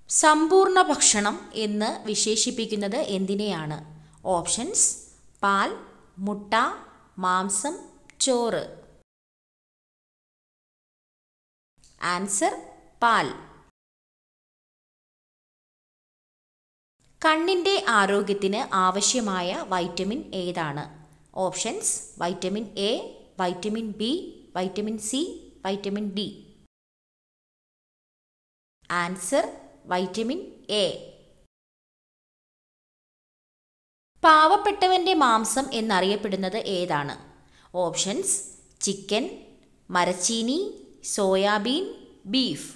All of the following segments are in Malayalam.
സമ്പൂർണ്ണ ഭക്ഷണം എന്ന് വിശേഷിപ്പിക്കുന്നത് എന്തിനെയാണ് ഓപ്ഷൻസ് പാൽ മുട്ട മാംസം ചോറ് ആൻസർ പാൽ കണ്ണിൻ്റെ ആരോഗ്യത്തിന് ആവശ്യമായ വൈറ്റമിൻ ഏതാണ് options vitamin A vitamin B vitamin C vitamin D answer vitamin A പാവപ്പെട്ടവൻ്റെ മാംസം എന്നറിയപ്പെടുന്നത് ഏതാണ് ഓപ്ഷൻസ് ചിക്കൻ മരച്ചീനി സോയാബീൻ ബീഫ്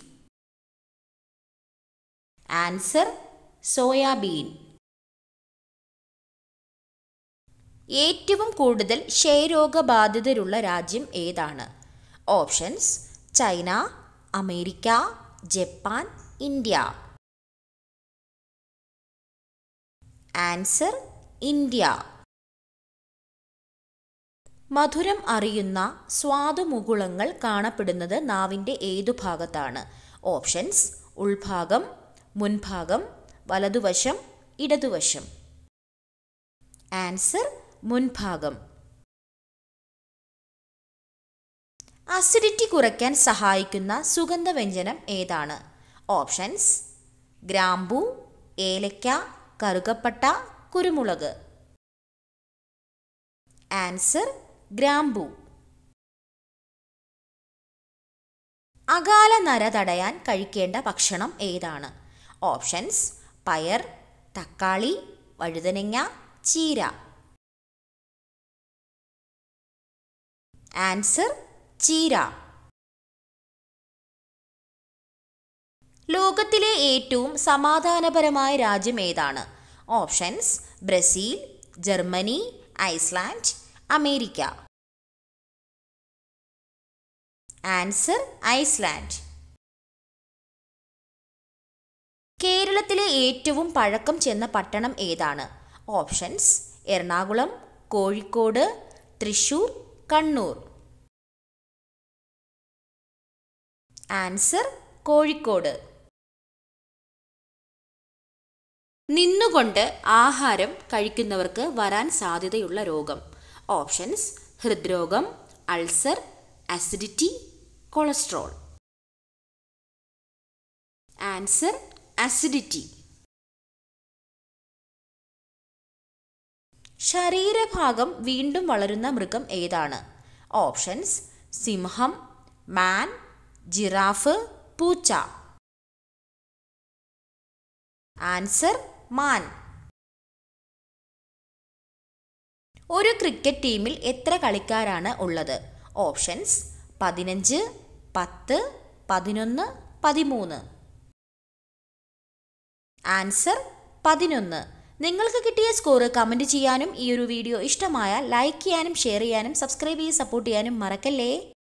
ആൻസർ സോയാബീൻ ഏറ്റവും കൂടുതൽ ക്ഷയരോഗബാധിതരുള്ള രാജ്യം ഏതാണ് options China America Japan India answer India മധുരം അറിയുന്ന സ്വാദുമുകുളങ്ങൾ കാണപ്പെടുന്നത് നാവിൻ്റെ ഏതു ഭാഗത്താണ് ഓപ്ഷൻസ് ഉൾഭാഗം മുൻഭാഗം വലതുവശം ഇടതുവശം ആൻസർ മുൻഭാഗം അസിഡിറ്റി കുറയ്ക്കാൻ സഹായിക്കുന്ന സുഗന്ധവ്യഞ്ജനം ഏതാണ് ഓപ്ഷൻസ് ഗ്രാമ്പു ഏലക്ക കറുകപ്പട്ട കുരുമുളക് ആൻസർ ഗ്രാമ്പു അകാല നര തടയാൻ കഴിക്കേണ്ട ഭക്ഷണം ഏതാണ് ഓപ്ഷൻസ് പയർ തക്കാളി വഴുതനങ്ങ ചീര ആൻസർ ചീര ലോകത്തിലെ ഏറ്റവും സമാധാനപരമായ രാജ്യം ഏതാണ് options Brazil Germany Iceland America answer Iceland കേരളത്തിലെ ഏറ്റവും പഴക്കം ചെന്ന പട്ടണം ഏതാണ് ഓപ്ഷൻസ് എറണാകുളം കോഴിക്കോട് തൃശൂർ കണ്ണൂർ ആൻസർ കോഴിക്കോട് നിന്നുകൊണ്ട് ആഹാരം കഴിക്കുന്നവർക്ക് വരാൻ സാധ്യതയുള്ള രോഗം ഓപ്ഷൻസ് ഹൃദ്രോഗം ulcer acidity cholesterol answer acidity ശരീരഭാഗം വീണ്ടും വളരുന്ന മൃഗം ഏതാണ് ഓപ്ഷൻസ് സിംഹം മാൻ ജിറാഫ് പൂച്ച ആൻസർ മാൻ ഒരു ക്രിക്കറ്റ് ടീമിൽ എത്ര കളിക്കാരാണ് ഉള്ളത് ഓപ്ഷൻസ് പതിനഞ്ച് പത്ത് പതിനൊന്ന് പതിമൂന്ന് ആൻസർ പതിനൊന്ന് നിങ്ങൾക്ക് കിട്ടിയ സ്കോർ കമൻറ്റ് ചെയ്യാനും ഈ ഒരു വീഡിയോ ഇഷ്ടമായ ലൈക്ക് ചെയ്യാനും ഷെയർ ചെയ്യാനും സബ്സ്ക്രൈബ് ചെയ്ത് സപ്പോർട്ട് ചെയ്യാനും മറക്കല്ലേ